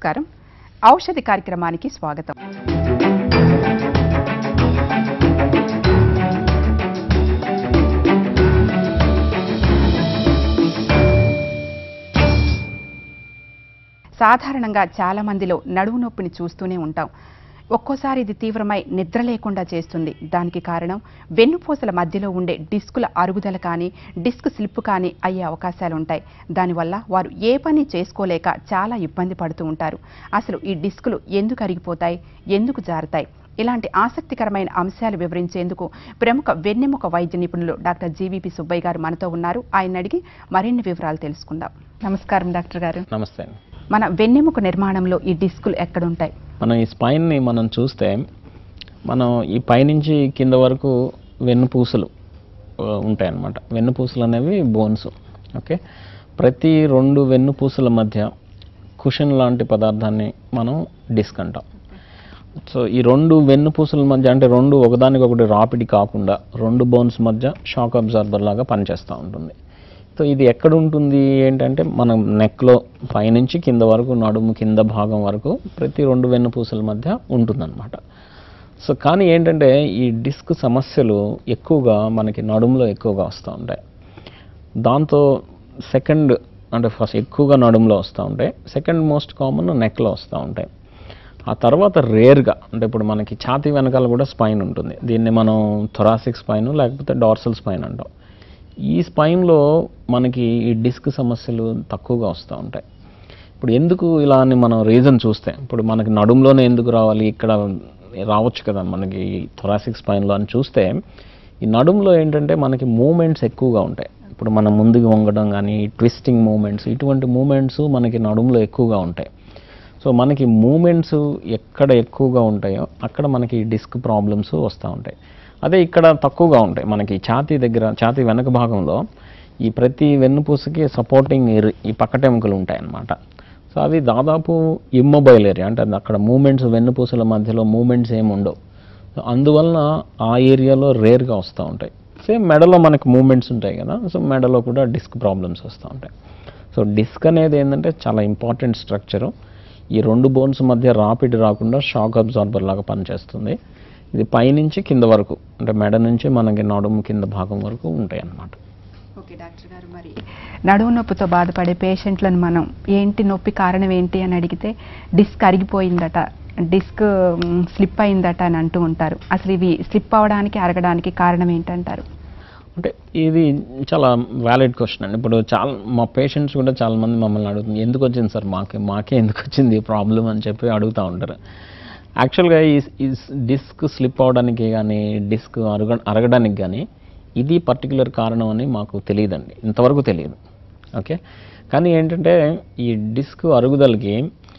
నమస్కారం ఔషధి కార్యక్రమానికి స్వాగతం సాధారణంగా చాలా మందిలో నడుము నొప్పిని చూస్తూనే ఉంటాం ఒక్కోసారి ఇది తీవ్రమై నిద్ర లేకుండా చేస్తుంది దానికి కారణం వెన్నుపూసల మధ్యలో ఉండే డిస్కుల అరుగుదల కానీ డిస్క్ స్లిప్ కానీ అయ్యే అవకాశాలు ఉంటాయి దానివల్ల వారు ఏ పని చేసుకోలేక చాలా ఇబ్బంది పడుతూ ఉంటారు అసలు ఈ డిస్కులు ఎందుకు అరిగిపోతాయి ఎందుకు జారుతాయి ఇలాంటి ఆసక్తికరమైన అంశాలు వివరించేందుకు ప్రముఖ వెన్నెముక వైద్య నిపుణులు డాక్టర్ జీవీపీ సుబ్బయ్య గారు మనతో ఉన్నారు ఆయన అడిగి మరిన్ని వివరాలు తెలుసుకుందాం నమస్కారం డాక్టర్ గారు నమస్తే అండి మన వెన్నెముక నిర్మాణంలో ఈ డిస్కులు ఎక్కడుంటాయి మనం ఈ స్పైన్ని మనం చూస్తే మనం ఈ పైనుంచి కింద వరకు వెన్నుపూసలు ఆ, ఉంటాయన్నమాట వెన్నుపూసలు అనేవి బోన్స్ ఓకే ప్రతి రెండు వెన్నుపూసల మధ్య కుషన్ లాంటి పదార్థాన్ని మనం డిస్క్ అంటాం సో ఈ రెండు వెన్నుపూసల మధ్య అంటే రెండు ఒకదానికొకటి రాపిడి కాకుండా రెండు బోన్స్ మధ్య షాక్ అబ్జార్బర్ లాగా పనిచేస్తూ ఉంటుంది సో ఇది ఎక్కడ ఉంటుంది ఏంటంటే మన నెక్లో పైనుంచి కింద వరకు నడుము కింద భాగం వరకు ప్రతి రెండు వెన్నుపూసల మధ్య ఉంటుందన్నమాట సో కానీ ఏంటంటే ఈ డిస్క్ సమస్యలు ఎక్కువగా మనకి నడుములో ఎక్కువగా వస్తూ ఉంటాయి దాంతో సెకండ్ అంటే ఫస్ట్ ఎక్కువగా నడుములో వస్తూ ఉంటాయి సెకండ్ మోస్ట్ కామన్ నెక్లో వస్తూ ఉంటాయి ఆ తర్వాత రేర్గా అంటే ఇప్పుడు మనకి ఛాతీ వెనకాల కూడా స్పైన్ ఉంటుంది దీన్ని మనం థొరాసిక్ స్పైన్ లేకపోతే డార్సల్ స్పైన్ అంటాం ఈ స్పైన్లో మనకి ఈ డిస్క్ సమస్యలు తక్కువగా వస్తూ ఉంటాయి ఇప్పుడు ఎందుకు ఇలా అని మనం రీజన్ చూస్తే ఇప్పుడు మనకి నడుములోనే ఎందుకు రావాలి ఇక్కడ రావచ్చు కదా మనకి థొరాసిక్ స్పైన్లో అని చూస్తే ఈ నడుములో ఏంటంటే మనకి మూమెంట్స్ ఎక్కువగా ఉంటాయి ఇప్పుడు మనం ముందుకు వంగడం కానీ ట్విస్టింగ్ మూమెంట్స్ ఇటువంటి మూమెంట్స్ మనకి నడుములో ఎక్కువగా ఉంటాయి సో మనకి మూమెంట్స్ ఎక్కడ ఎక్కువగా ఉంటాయో అక్కడ మనకి డిస్క్ ప్రాబ్లమ్స్ వస్తూ ఉంటాయి అదే ఇక్కడ తక్కువగా ఉంటాయి మనకి ఛాతీ దగ్గర ఛాతీ వెనక భాగంలో ఈ ప్రతి వెన్నుపూసకి సపోర్టింగ్ ఈ పక్కటెముకలు ఉంటాయి అన్నమాట సో అవి దాదాపు ఇమ్మొబైల్ ఏరియా అంటే అది అక్కడ మూమెంట్స్ వెన్నుపూసల మధ్యలో మూమెంట్స్ ఏమి ఉండవు సో అందువలన ఆ ఏరియాలో రేర్గా వస్తూ ఉంటాయి సేమ్ మెడలో మనకి మూమెంట్స్ ఉంటాయి కదా సో మెడలో కూడా డిస్క్ ప్రాబ్లమ్స్ వస్తూ ఉంటాయి సో డిస్క్ అనేది ఏంటంటే చాలా ఇంపార్టెంట్ స్ట్రక్చరు ఈ రెండు బోన్స్ మధ్య రాపిడ్ రాకుండా షాక్ అబ్జార్బర్ లాగా పనిచేస్తుంది ఇది పైనుంచి కింద వరకు అంటే మెడ నుంచి మనకి నడుము కింద భాగం వరకు ఉంటాయి అన్నమాట ఓకే డాక్టర్ గారు మరి నడుము నొప్పితో బాధపడే పేషెంట్లను మనం ఏంటి నొప్పి కారణం ఏంటి అని అడిగితే డిస్క్ అరిగిపోయిందట డిస్క్ మ్, స్లిప్ అయిందట అని అంటూ ఉంటారు అసలు ఇవి స్లిప్ అవడానికి అరగడానికి కారణం ఏంటంటారు అంటే ఇది చాలా వ్యాలిడ్ క్వశ్చన్ అండి ఇప్పుడు చాలా మా పేషెంట్స్ కూడా చాలా మంది మమ్మల్ని అడుగుతుంది ఎందుకు వచ్చింది సార్ మాకే మాకే ఎందుకు వచ్చింది ఈ ప్రాబ్లం అని చెప్పి అడుగుతూ ఉంటారు యాక్చువల్గా ఈ ఈ డిస్క్ స్లిప్ అవడానికి కానీ డిస్క్ అరగ అరగడానికి కానీ ఇది పర్టికులర్ కారణం అని మాకు తెలియదండి ఇంతవరకు తెలియదు ఓకే కానీ ఏంటంటే ఈ డిస్క్ అరుగుదలకి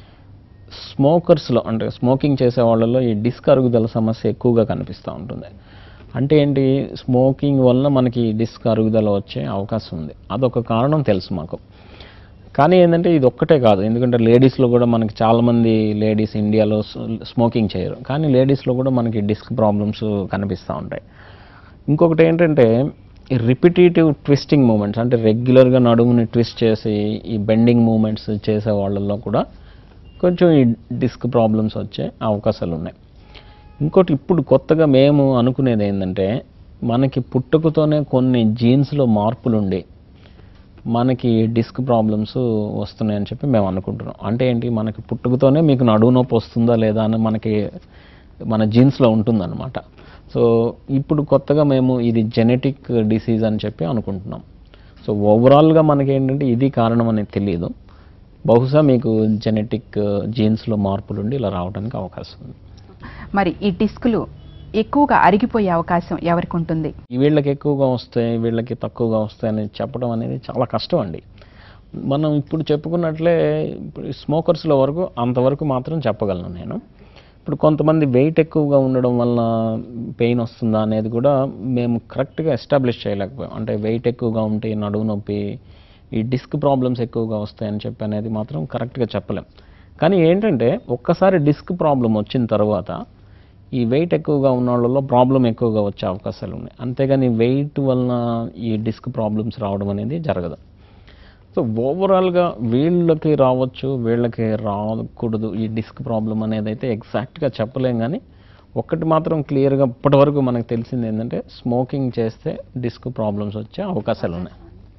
స్మోకర్స్లో అంటే స్మోకింగ్ చేసే వాళ్ళలో ఈ డిస్క్ అరుగుదల సమస్య ఎక్కువగా కనిపిస్తూ ఉంటుంది అంటే ఏంటి స్మోకింగ్ వల్ల మనకి డిస్క్ అరుగుదల వచ్చే అవకాశం ఉంది అదొక కారణం తెలుసు మాకు కానీ ఏంటంటే ఇది ఒక్కటే కాదు ఎందుకంటే లేడీస్లో కూడా మనకి చాలామంది లేడీస్ ఇండియాలో స్మోకింగ్ చేయరు కానీ లేడీస్లో కూడా మనకి డిస్క్ ప్రాబ్లమ్స్ కనిపిస్తూ ఉంటాయి ఇంకొకటి ఏంటంటే ఈ రిపిటేటివ్ ట్విస్టింగ్ మూమెంట్స్ అంటే రెగ్యులర్గా నడుముని ట్విస్ట్ చేసి ఈ బెండింగ్ మూమెంట్స్ చేసే వాళ్ళల్లో కూడా కొంచెం ఈ డిస్క్ ప్రాబ్లమ్స్ వచ్చే అవకాశాలు ఉన్నాయి ఇంకోటి ఇప్పుడు కొత్తగా మేము అనుకునేది ఏంటంటే మనకి పుట్టుకతోనే కొన్ని జీన్స్లో మార్పులు ఉండి మనకి డిస్క్ ప్రాబ్లమ్స్ వస్తున్నాయని చెప్పి మేము అనుకుంటున్నాం అంటే ఏంటి మనకి పుట్టుకతోనే మీకు నడువు నొప్పి వస్తుందా లేదా అని మనకి మన జీన్స్లో ఉంటుందన్నమాట సో ఇప్పుడు కొత్తగా మేము ఇది జెనెటిక్ డిసీజ్ అని చెప్పి అనుకుంటున్నాం సో ఓవరాల్గా మనకి ఏంటంటే ఇది కారణం అనేది తెలియదు బహుశా మీకు జెనెటిక్ జీన్స్లో మార్పులు ఉండి ఇలా రావడానికి అవకాశం ఉంది మరి ఈ డిస్కులు ఎక్కువగా అరిగిపోయే అవకాశం ఎవరికి ఉంటుంది ఈ వీళ్ళకి ఎక్కువగా వస్తాయి వీళ్ళకి తక్కువగా వస్తాయి అని చెప్పడం అనేది చాలా కష్టం అండి మనం ఇప్పుడు చెప్పుకున్నట్లే ఇప్పుడు స్మోకర్స్లో వరకు అంతవరకు మాత్రం చెప్పగలను నేను ఇప్పుడు కొంతమంది వెయిట్ ఎక్కువగా ఉండడం వల్ల పెయిన్ వస్తుందా అనేది కూడా మేము కరెక్ట్గా ఎస్టాబ్లిష్ చేయలేకపోయాం అంటే వెయిట్ ఎక్కువగా ఉంటే నడువు నొప్పి ఈ డిస్క్ ప్రాబ్లమ్స్ ఎక్కువగా వస్తాయని చెప్పి అనేది మాత్రం కరెక్ట్గా చెప్పలేం కానీ ఏంటంటే ఒక్కసారి డిస్క్ ప్రాబ్లం వచ్చిన తర్వాత ఈ వెయిట్ ఎక్కువగా ఉన్న వాళ్ళలో ప్రాబ్లం ఎక్కువగా వచ్చే అవకాశాలు ఉన్నాయి అంతేగాని వెయిట్ వలన ఈ డిస్క్ ప్రాబ్లమ్స్ రావడం అనేది జరగదు సో సో ఓవరాల్గా వీళ్ళకి రావచ్చు వీళ్ళకి రాకూడదు ఈ డిస్క్ ప్రాబ్లం అనేది అయితే ఎగ్జాక్ట్గా చెప్పలేం కానీ ఒక్కటి మాత్రం క్లియర్గా ఇప్పటివరకు మనకు తెలిసింది ఏంటంటే స్మోకింగ్ చేస్తే డిస్క్ ప్రాబ్లమ్స్ వచ్చే అవకాశాలు ఉన్నాయి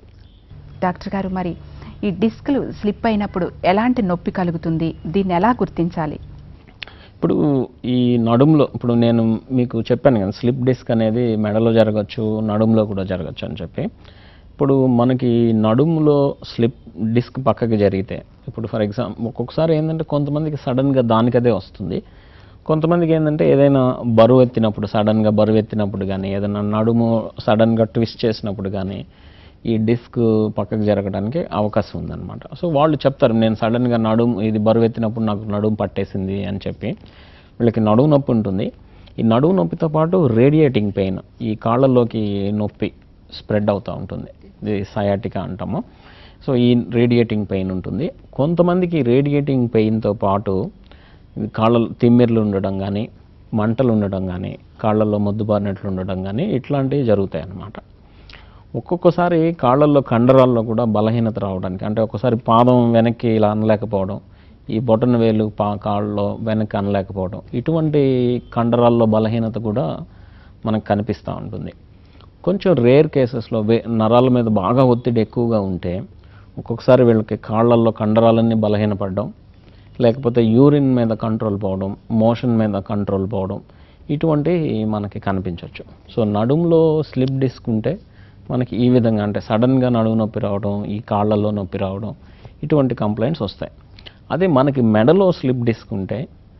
డాక్టర్ గారు మరి ఈ డిస్క్లు స్లిప్ అయినప్పుడు ఎలాంటి నొప్పి కలుగుతుంది దీన్ని ఎలా గుర్తించాలి ఇప్పుడు ఈ నడుములో ఇప్పుడు నేను మీకు చెప్పాను కదా స్లిప్ డిస్క్ అనేది మెడలో జరగచ్చు నడుములో కూడా జరగచ్చు అని చెప్పి ఇప్పుడు మనకి నడుములో స్లిప్ డిస్క్ పక్కకి జరిగితే ఇప్పుడు ఫర్ ఎగ్జాంపుల్ ఒక్కొక్కసారి ఏంటంటే కొంతమందికి సడన్గా దానికదే వస్తుంది కొంతమందికి ఏంటంటే ఏదైనా బరువు ఎత్తినప్పుడు సడన్గా బరువు ఎత్తినప్పుడు కానీ ఏదైనా నడుము సడన్గా ట్విస్ట్ చేసినప్పుడు కానీ ఈ డిస్క్ పక్కకు జరగడానికి అవకాశం ఉందన్నమాట సో వాళ్ళు చెప్తారు నేను సడన్గా నడుము ఇది బరువు ఎత్తినప్పుడు నాకు నడుము పట్టేసింది అని చెప్పి వీళ్ళకి నడుము నొప్పి ఉంటుంది ఈ నడుము నొప్పితో పాటు రేడియేటింగ్ పెయిన్ ఈ కాళ్ళలోకి నొప్పి స్ప్రెడ్ అవుతూ ఉంటుంది ఇది సయాటికా అంటాము సో ఈ రేడియేటింగ్ పెయిన్ ఉంటుంది కొంతమందికి రేడియేటింగ్ పెయిన్తో పాటు ఇది కాళ్ళ తిమ్మిర్లు ఉండడం కానీ మంటలు ఉండడం కానీ కాళ్ళల్లో మొద్దుబారినట్లు ఉండడం కానీ ఇట్లాంటివి జరుగుతాయి అన్నమాట ఒక్కొక్కసారి కాళ్ళల్లో కండరాల్లో కూడా బలహీనత రావడానికి అంటే ఒక్కసారి పాదం వెనక్కి ఇలా అనలేకపోవడం ఈ బొటన వేలు పా కాళ్ళలో వెనక్కి అనలేకపోవడం ఇటువంటి కండరాల్లో బలహీనత కూడా మనకు కనిపిస్తూ ఉంటుంది కొంచెం రేర్ కేసెస్లో వే నరాల మీద బాగా ఒత్తిడి ఎక్కువగా ఉంటే ఒక్కొక్కసారి వీళ్ళకి కాళ్ళల్లో కండరాలన్నీ బలహీనపడడం లేకపోతే యూరిన్ మీద కంట్రోల్ పోవడం మోషన్ మీద కంట్రోల్ పోవడం ఇటువంటి మనకి కనిపించవచ్చు సో నడుములో స్లిప్ డిస్క్ ఉంటే మనకి ఈ విధంగా అంటే సడన్గా నడుము నొప్పి రావడం ఈ కాళ్ళల్లో నొప్పి రావడం ఇటువంటి కంప్లైంట్స్ వస్తాయి అదే మనకి మెడలో స్లిప్ డిస్క్ ఉంటే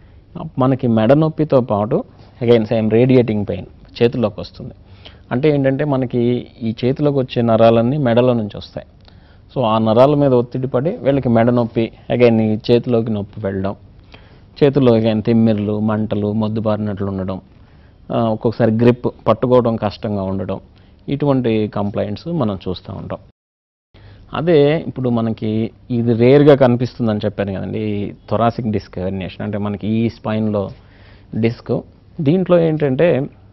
మనకి మెడ నొప్పితో పాటు అగైన్ సేమ్ రేడియేటింగ్ పెయిన్ చేతిలోకి వస్తుంది అంటే ఏంటంటే మనకి ఈ చేతిలోకి వచ్చే నరాలన్నీ మెడలో నుంచి వస్తాయి సో ఆ నరాల మీద ఒత్తిడి పడి వీళ్ళకి మెడ నొప్పి అగైన్ ఈ చేతిలోకి నొప్పి వెళ్ళడం చేతుల్లో అగైన్ తిమ్మిర్లు మంటలు మొద్దుబారినట్లు ఉండడం ఆ, ఒక్కొక్కసారి గ్రిప్ పట్టుకోవడం కష్టంగా ఉండడం ఇటువంటి కంప్లైంట్స్ మనం చూస్తూ ఉంటాం అదే ఇప్పుడు మనకి ఇది రేర్గా కనిపిస్తుందని చెప్పాను కదండి ఈ థొరాసిక్ డిస్క్ హెర్నియేషన్ అంటే మనకి ఈ స్పైన్లో డిస్క్ దీంట్లో ఏంటంటే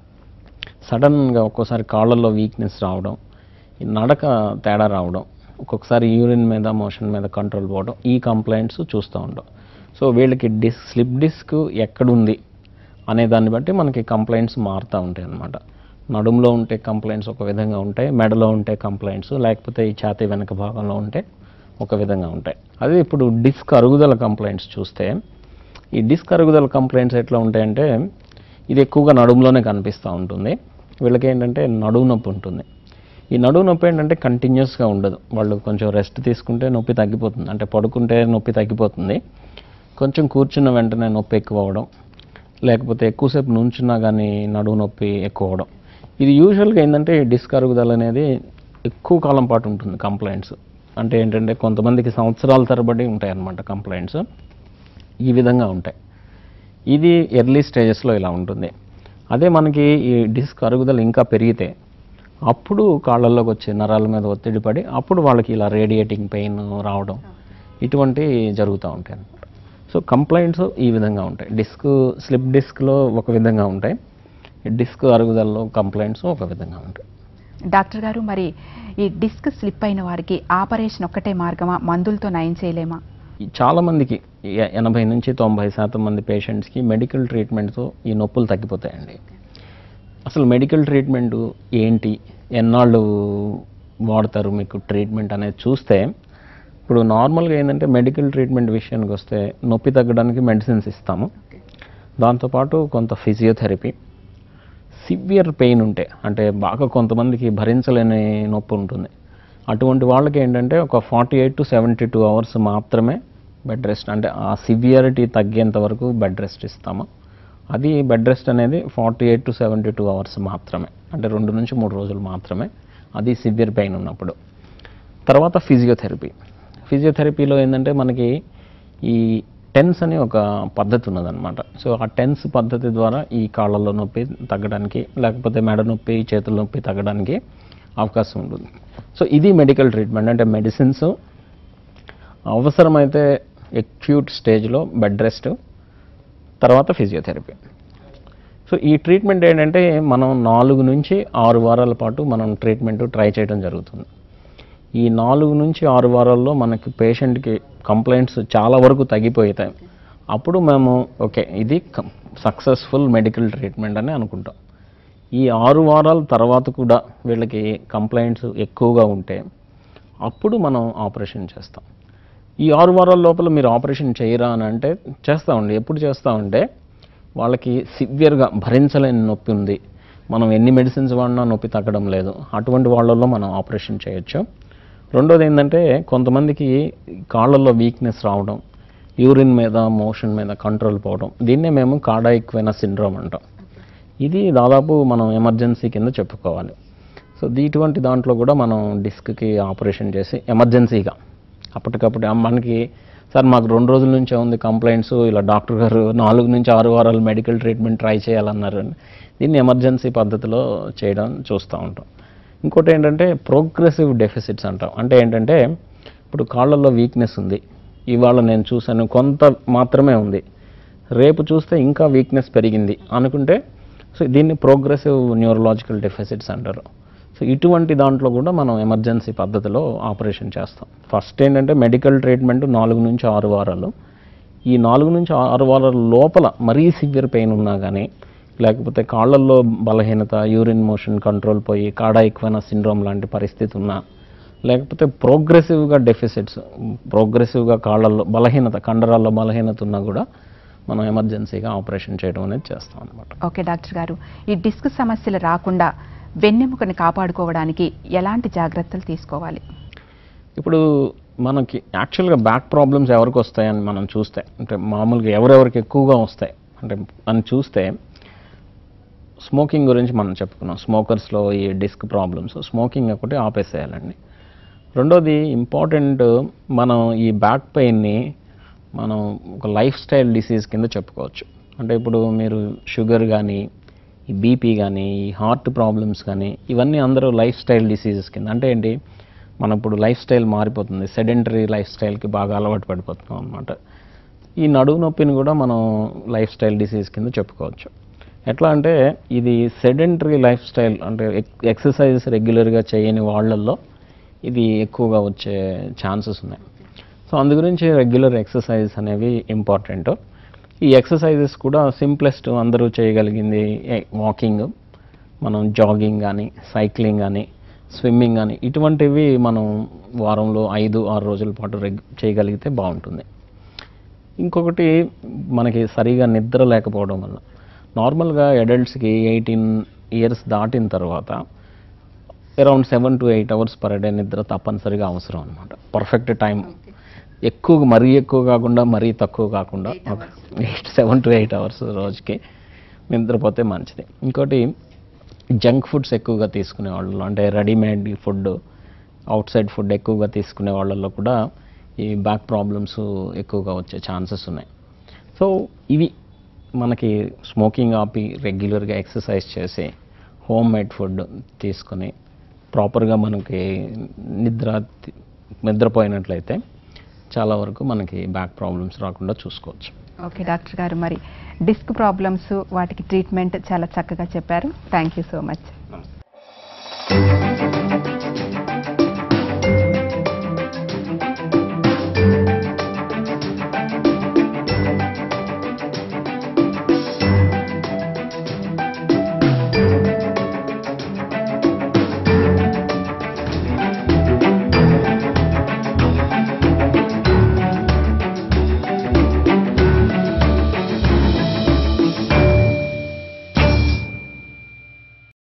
సడన్గా ఒక్కోసారి కాళ్ళల్లో వీక్నెస్ రావడం ఈ నడక తేడా రావడం ఒక్కొక్కసారి యూరిన్ మీద మోషన్ మీద కంట్రోల్ పోవడం ఈ కంప్లైంట్స్ చూస్తూ ఉంటాం సో వీళ్ళకి డిస్క్ స్లిప్ డిస్క్ ఎక్కడుంది అనే దాన్ని బట్టి మనకి కంప్లైంట్స్ మారుతూ ఉంటాయి అన్నమాట నడుములో ఉంటే కంప్లైంట్స్ ఒక విధంగా ఉంటాయి మెడలో ఉంటే కంప్లైంట్స్ లేకపోతే ఈ ఛాతీ వెనక భాగంలో ఉంటే ఒక విధంగా ఉంటాయి అదే ఇప్పుడు డిస్క్ అరుగుదల కంప్లైంట్స్ చూస్తే ఈ డిస్క్ అరుగుదల కంప్లైంట్స్ ఎట్లా ఉంటాయంటే ఇది ఎక్కువగా నడుములోనే కనిపిస్తూ ఉంటుంది వీళ్ళకి ఏంటంటే నడుము నొప్పి ఉంటుంది ఈ నడుము నొప్పి ఏంటంటే కంటిన్యూస్గా ఉండదు వాళ్ళు కొంచెం రెస్ట్ తీసుకుంటే నొప్పి తగ్గిపోతుంది అంటే పడుకుంటే నొప్పి తగ్గిపోతుంది కొంచెం కూర్చున్న వెంటనే నొప్పి ఎక్కువ అవడం లేకపోతే ఎక్కువసేపు నుంచున్నా కానీ నడుము నొప్పి ఎక్కువ అవడం ఇది యూజువల్గా ఏంటంటే ఈ డిస్క్ అరుగుదల అనేది ఎక్కువ కాలం పాటు ఉంటుంది కంప్లైంట్స్ అంటే ఏంటంటే కొంతమందికి సంవత్సరాల తరబడి ఉంటాయి అన్నమాట కంప్లైంట్స్ ఈ విధంగా ఉంటాయి ఇది ఎర్లీ స్టేజెస్లో ఇలా ఉంటుంది అదే మనకి ఈ డిస్క్ అరుగుదల ఇంకా పెరిగితే అప్పుడు కాళ్ళల్లోకి వచ్చే నరాల మీద ఒత్తిడి పడి అప్పుడు వాళ్ళకి ఇలా రేడియేటింగ్ పెయిన్ రావడం ఇటువంటి జరుగుతూ ఉంటాయి అన్నమాట సో కంప్లైంట్స్ ఈ విధంగా ఉంటాయి డిస్క్ స్లిప్ డిస్క్లో ఒక విధంగా ఉంటాయి డిస్క్ అరుగుదలలో కంప్లైంట్స్ ఒక విధంగా ఉంటాయి డాక్టర్ గారు మరి ఈ డిస్క్ స్లిప్ అయిన వారికి ఆపరేషన్ ఒక్కటే మార్గమా మందులతో నయం చేయలేమా ఈ చాలా మందికి ఎ- ఎనభై నుంచి తొంభై శాతం మంది పేషెంట్స్కి మెడికల్ ట్రీట్మెంట్తో ఈ నొప్పులు తగ్గిపోతాయండి అసలు మెడికల్ ట్రీట్మెంట్ ఏంటి ఎన్నాళ్ళు వాడతారు మీకు ట్రీట్మెంట్ అనేది చూస్తే ఇప్పుడు నార్మల్గా ఏంటంటే మెడికల్ ట్రీట్మెంట్ విషయానికి వస్తే నొప్పి తగ్గడానికి మెడిసిన్స్ ఇస్తాము దాంతోపాటు కొంత ఫిజియోథెరపీ సివియర్ పెయిన్ ఉంటే అంటే బాగా కొంతమందికి భరించలేని నొప్పి ఉంటుంది అటువంటి వాళ్ళకి ఏంటంటే ఒక forty eight to seventy two hours మాత్రమే బెడ్ రెస్ట్ అంటే ఆ సివియారిటీ తగ్గేంత వరకు బెడ్ రెస్ట్ ఇస్తాము అది బెడ్ రెస్ట్ అనేది forty eight to seventy two hours మాత్రమే అంటే రెండు నుంచి మూడు రోజులు మాత్రమే అది సివియర్ పెయిన్ ఉన్నప్పుడు తర్వాత ఫిజియోథెరపీ ఫిజియోథెరపీలో ఏంటంటే మనకి ఈ టెన్స్ అని ఒక పద్ధతి ఉన్నదన్నమాట సో ఆ టెన్స్ పద్ధతి ద్వారా ఈ కాళ్ళలో నొప్పి తగ్గడానికి లేకపోతే మెడ నొప్పి చేతుల నొప్పి తగ్గడానికి అవకాశం ఉంటుంది సో ఇది మెడికల్ ట్రీట్మెంట్ అంటే మెడిసిన్స్ అవసరమైతే ఎక్యూట్ స్టేజ్లో బెడ్ రెస్ట్ తర్వాత ఫిజియోథెరపీ సో ఈ ట్రీట్మెంట్ ఏంటంటే మనం నాలుగు నుంచి ఆరు వారాల పాటు మనం ట్రీట్మెంట్ ట్రై చేయడం జరుగుతుంది ఈ నాలుగు నుంచి ఆరు వారాల్లో మనకి పేషెంట్కి కంప్లైంట్స్ చాలా వరకు తగ్గిపోతాయి అప్పుడు మేము ఓకే ఇది సక్సెస్ఫుల్ మెడికల్ ట్రీట్మెంట్ అని అనుకుంటాం ఈ ఆరు వారాల తర్వాత కూడా వీళ్ళకి కంప్లైంట్స్ ఎక్కువగా ఉంటే అప్పుడు మనం ఆపరేషన్ చేస్తాం ఈ ఆరు వారాల లోపల మీరు ఆపరేషన్ చేయరా అని అంటే చేస్తామండి ఎప్పుడు చేస్తామంటే వాళ్ళకి సివియర్గా భరించలేని నొప్పి ఉంది మనం ఎన్ని మెడిసిన్స్ వాడినా నొప్పి తగ్గడం లేదు అటువంటి వాళ్ళల్లో మనం ఆపరేషన్ చేయొచ్చు రెండోది ఏంటంటే కొంతమందికి కాళ్ళల్లో వీక్నెస్ రావడం యూరిన్ మీద మోషన్ మీద కంట్రోల్ పోవడం దీన్నే మేము కార్డాయిక్ వెన సిండ్రోమ్ అంటాం ఇది దాదాపు మనం ఎమర్జెన్సీ కింద చెప్పుకోవాలి సో దీ- ఇటువంటి దాంట్లో కూడా మనం డిస్క్కి ఆపరేషన్ చేసి ఎమర్జెన్సీగా అప్పటికప్పుడు ఆ మనకి సార్ మాకు రెండు రోజుల నుంచే ఉంది కంప్లైంట్స్ ఇలా డాక్టర్ గారు నాలుగు నుంచి ఆరు వారాలు మెడికల్ ట్రీట్మెంట్ ట్రై చేయాలన్నారు దీన్ని ఎమర్జెన్సీ పద్ధతిలో చేయడం చూస్తూ ఉంటాం ఇంకోటి ఏంటంటే ప్రోగ్రెసివ్ డెఫిసిట్స్ అంటాం అంటే ఏంటంటే ఇప్పుడు కాళ్ళల్లో వీక్నెస్ ఉంది ఇవాళ నేను చూశాను కొంత మాత్రమే ఉంది రేపు చూస్తే ఇంకా వీక్నెస్ పెరిగింది అనుకుంటే సో దీన్ని ప్రోగ్రెసివ్ న్యూరలాజికల్ డెఫిసిట్స్ అంటారు సో ఇటువంటి దాంట్లో కూడా మనం ఎమర్జెన్సీ పద్ధతిలో ఆపరేషన్ చేస్తాం ఫస్ట్ ఏంటంటే మెడికల్ ట్రీట్మెంట్ నాలుగు నుంచి ఆరు వారాలు ఈ నాలుగు నుంచి ఆరు వారాల లోపల మరీ సివియర్ పెయిన్ ఉన్నా కానీ లేకపోతే కాళ్ళల్లో బలహీనత యూరిన్ మోషన్ కంట్రోల్ పోయి కాడా ఎక్కువైన సిండ్రోమ్ లాంటి పరిస్థితి ఉన్నా లేకపోతే ప్రోగ్రెసివ్గా డెఫిసిట్స్ ప్రోగ్రెసివ్గా కాళ్ళల్లో బలహీనత కండరాల్లో బలహీనత ఉన్నా కూడా మనం ఎమర్జెన్సీగా ఆపరేషన్ చేయడం అనేది చేస్తాం అనమాట ఓకే డాక్టర్ గారు ఈ డిస్క్ సమస్యలు రాకుండా వెన్నెముకని కాపాడుకోవడానికి ఎలాంటి జాగ్రత్తలు తీసుకోవాలి ఇప్పుడు మనకి యాక్చువల్గా బ్యాక్ ప్రాబ్లమ్స్ ఎవరికి వస్తాయని మనం చూస్తే అంటే మామూలుగా ఎవరెవరికి ఎక్కువగా వస్తాయి అంటే అని చూస్తే స్మోకింగ్ గురించి మనం చెప్పుకున్నాం స్మోకర్స్లో ఈ డిస్క్ ప్రాబ్లమ్స్ స్మోకింగ్ ఒకటి ఆపేసేయాలండి రెండోది ఇంపార్టెంట్ మనం ఈ బ్యాక్ పెయిన్ని మనం ఒక లైఫ్ స్టైల్ డిసీజ్ కింద చెప్పుకోవచ్చు అంటే ఇప్పుడు మీరు షుగర్ కానీ ఈ బీపీ కానీ ఈ హార్ట్ ప్రాబ్లమ్స్ కానీ ఇవన్నీ అందరూ లైఫ్ స్టైల్ డిసీజెస్ కింద అంటే ఏంటి మన ఇప్పుడు లైఫ్ స్టైల్ మారిపోతుంది సెడెంటరీ లైఫ్ స్టైల్కి బాగా అలవాటు పడిపోతున్నాం అనమాట ఈ నడువు నొప్పిని కూడా మనం లైఫ్ స్టైల్ డిసీజ్ కింద చెప్పుకోవచ్చు ఎట్లా అంటే ఇది సెడెంటరీ లైఫ్ స్టైల్ అంటే ఎక్సర్సైజెస్ రెగ్యులర్గా చేయని వాళ్ళల్లో ఇది ఎక్కువగా వచ్చే ఛాన్సెస్ ఉన్నాయి సో అందు గురించి రెగ్యులర్ ఎక్సర్సైజెస్ అనేవి ఇంపార్టెంట్ ఈ ఎక్సర్సైజెస్ కూడా సింప్లెస్ట్ అందరూ చేయగలిగింది వాకింగ్ మనం జాగింగ్ కానీ సైక్లింగ్ కానీ స్విమ్మింగ్ కానీ ఇటువంటివి మనం వారంలో ఐదు ఆరు రోజుల పాటు రెగ్ చేయగలిగితే బాగుంటుంది ఇంకొకటి మనకి సరిగా నిద్ర లేకపోవడం వల్ల నార్మల్గా అడల్ట్స్కి ఎయిటీన్ ఇయర్స్ దాటిన తర్వాత around seven to eight hours per day నిద్ర తప్పనిసరిగా అవసరం అనమాట పర్ఫెక్ట్ టైం ఎక్కువ మరీ ఎక్కువ కాకుండా మరీ తక్కువ కాకుండా eight seven to eight hours రోజుకి నిద్రపోతే మంచిది ఇంకోటి జంక్ ఫుడ్స్ ఎక్కువగా తీసుకునే వాళ్ళు అంటే readymade food outside food ఎక్కువగా తీసుకునే వాళ్ళల్లో కూడా ఈ బ్యాక్ ప్రాబ్లమ్స్ ఎక్కువగా వచ్చే ఛాన్సెస్ ఉన్నాయి సో ఇవి మనకి స్మోకింగ్ ఆపి రెగ్యులర్గా ఎక్సర్సైజ్ చేసి హోమ్ మేడ్ ఫుడ్ తీసుకొని ప్రాపర్గా మనకి నిద్ర తి- నిద్రపోయినట్లయితే చాలా వరకు మనకి బ్యాక్ ప్రాబ్లమ్స్ రాకుండా చూసుకోవచ్చు ఓకే డాక్టర్ గారు మరి డిస్క్ ప్రాబ్లమ్స్ వాటికి ట్రీట్మెంట్ చాలా చక్కగా చెప్పారు థ్యాంక్ యూ సో మచ్ నమస్తే